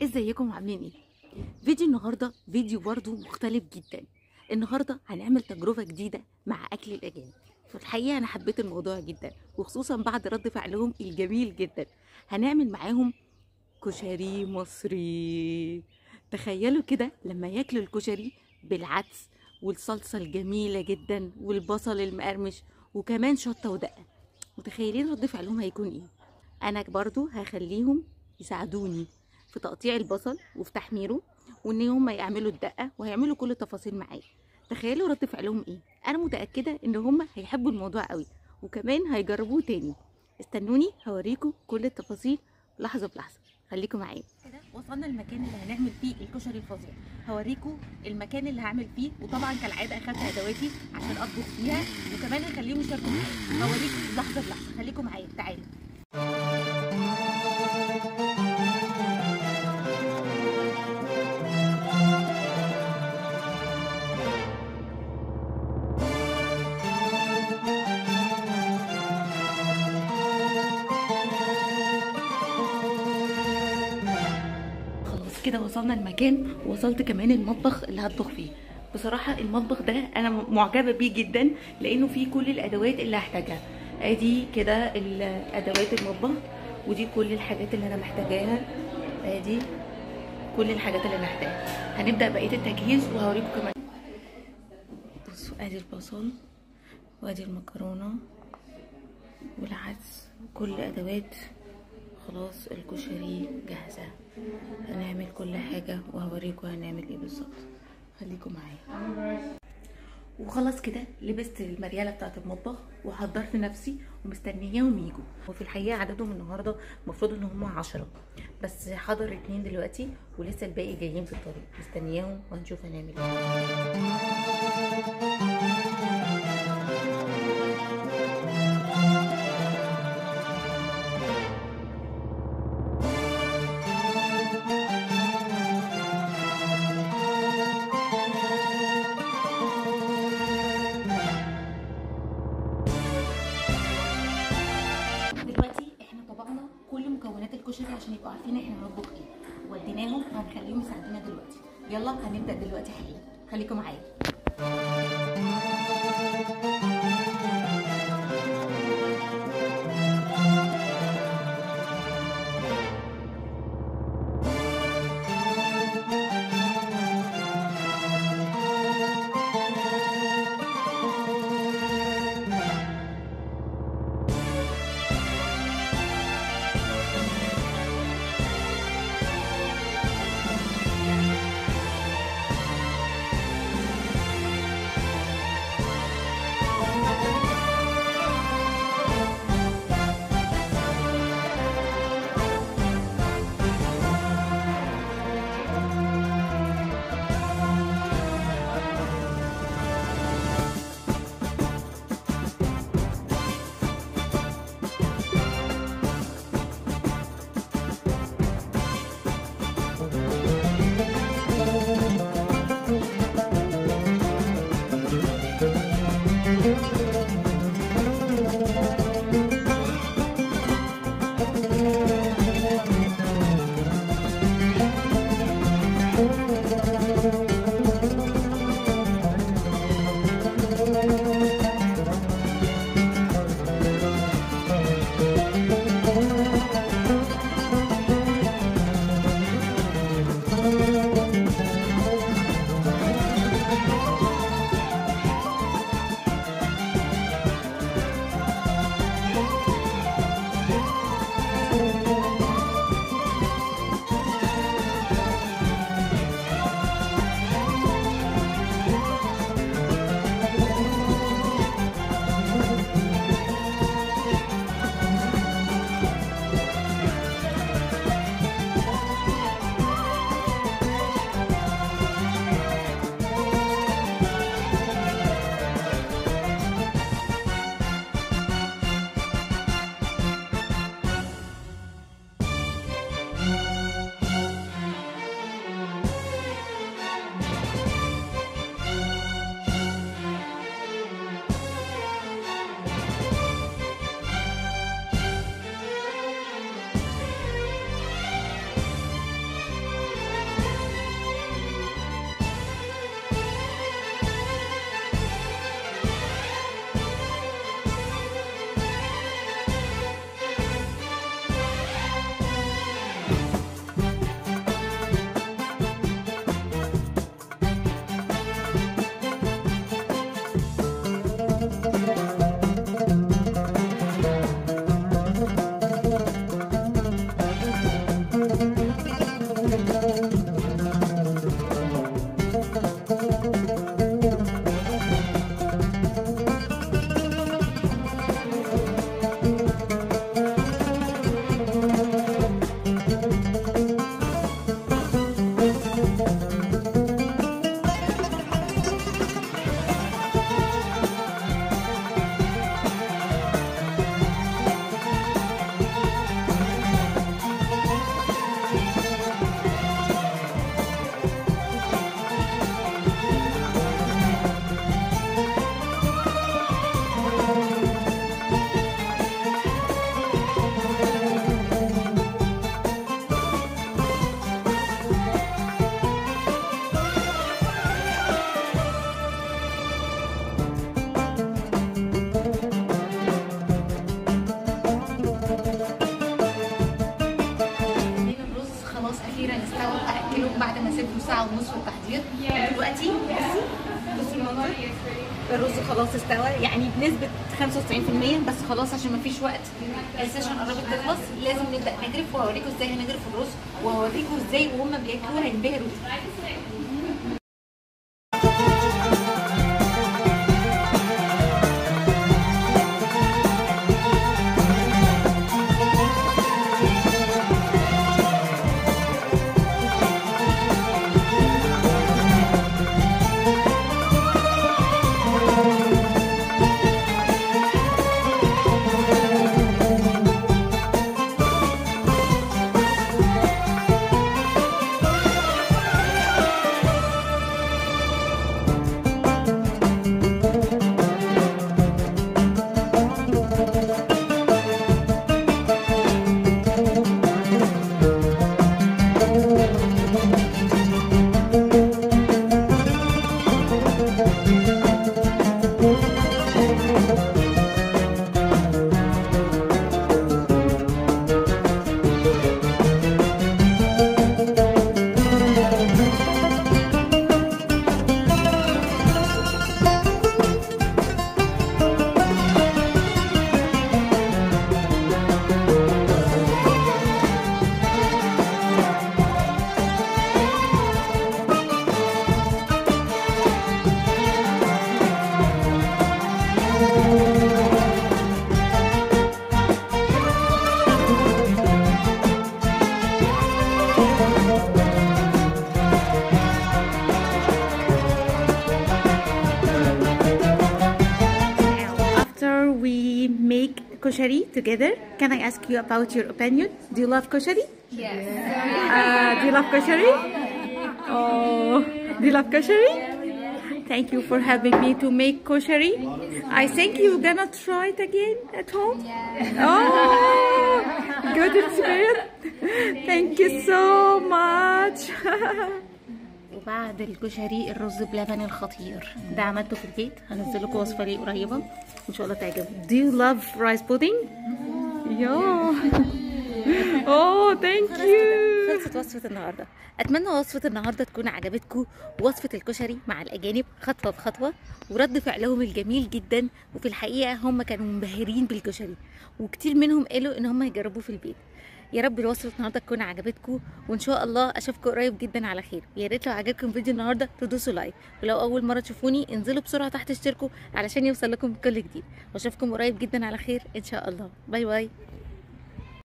ازيكم عاملين ايه فيديو النهارده فيديو برضو مختلف جدا النهارده هنعمل تجربه جديده مع اكل الاجانب في الحقيقه انا حبيت الموضوع جدا وخصوصا بعد رد فعلهم الجميل جدا هنعمل معاهم كشري مصري تخيلوا كده لما ياكلوا الكشري بالعدس والصلصه الجميله جدا والبصل المقرمش وكمان شطه ودقه متخيلين رد فعلهم هيكون ايه انا برضو هخليهم يساعدوني في تقطيع البصل وفي تحميره وان هم يعملوا الدقه وهيعملوا كل التفاصيل معايا تخيلوا رد فعلهم ايه انا متاكده ان هم هيحبوا الموضوع قوي وكمان هيجربوه تاني استنوني هوريكم كل التفاصيل لحظه بلحظه خليكم معايا كده وصلنا المكان اللي هنعمل فيه الكشري الفظيع هوريكم المكان اللي هعمل فيه وطبعا كالعاده اخدت ادواتي عشان اطبخ فيها وكمان هخليهم يشاركوا معايا هوريكم لحظه بلحظه خليكم معايا تعالوا خلاص كده وصلنا المكان وصلت كمان المطبخ اللي هطبخ فيه بصراحة المطبخ ده أنا معجبة بيه جدا لأنه فيه كل الأدوات اللي هحتاجها أدي كده الأدوات المطبخ ودي كل الحاجات اللي أنا محتاجاها أدي كل الحاجات اللي أنا محتاجها هنبدأ بقية التجهيز وهوريكم كمان بصوا أدي البصل وأدي المكرونة والعدس كل أدوات خلاص الكشري جاهزة هنعمل كل حاجة وهوريكم هنعمل ايه بالظبط خليكم معايا وخلاص كده لبست المريالة بتاعت المطبخ وحضرت نفسي ومستنياهم يجوا وفي الحقيقة عددهم النهاردة المفروض ان هم عشرة بس حضر اتنين دلوقتي ولسه الباقي جايين في الطريق مستنياهم وهنشوف هنعمل ايه دلوقتي احنا طبقنا كل مكونات الكشري عشان يبقوا عارفين احنا هنطبخ ايه وديناهم وهنخليهم يساعدونا دلوقتي يلا هنبدا دلوقتي حالا خليكم معايا اخيرا استوى اكلهم بعد ما سبته ساعه ونص في التحضير دلوقتي بصي بصوا المنظر الرز خلاص استوى يعني بنسبه 95% بس خلاص عشان ما فيش وقت السيشن قربت تخلص لازم نبدا نجرف وهوريكم ازاي هنجرف الرز وهوريكم ازاي وهم بياكلوا هينبهروا After we make koshari together, can I ask you about your opinion? Do you love koshari? Yes. Uh, do you love koshari? Oh, do you love koshari? Thank you for helping me to make koshari. I think you're gonna try it again at home. Oh, good experience. Thank you so much. وبعد الكشري الرز بلبن الخطير ده عملته في البيت هنزل لكم وصفه ليه قريبه ان شاء الله تعجبكم Do you love rice pudding? Yeah. Oh, thank you. خلصت وصفة النهاردة أتمنى وصفة النهاردة تكون عجبتكم وصفة الكشري مع الأجانب خطوة بخطوة ورد فعلهم الجميل جدا وفي الحقيقة هم كانوا منبهرين بالكشري وكتير منهم قالوا إن هم يجربوه في البيت يا رب الوصفة النهارده تكون عجبتكم وان شاء الله اشوفكم قريب جدا على خير يا ريت لو عجبكم فيديو النهارده تدوسوا لايك ولو اول مره تشوفوني انزلوا بسرعه تحت اشتركوا علشان يوصل لكم كل جديد واشوفكم قريب جدا على خير ان شاء الله باي باي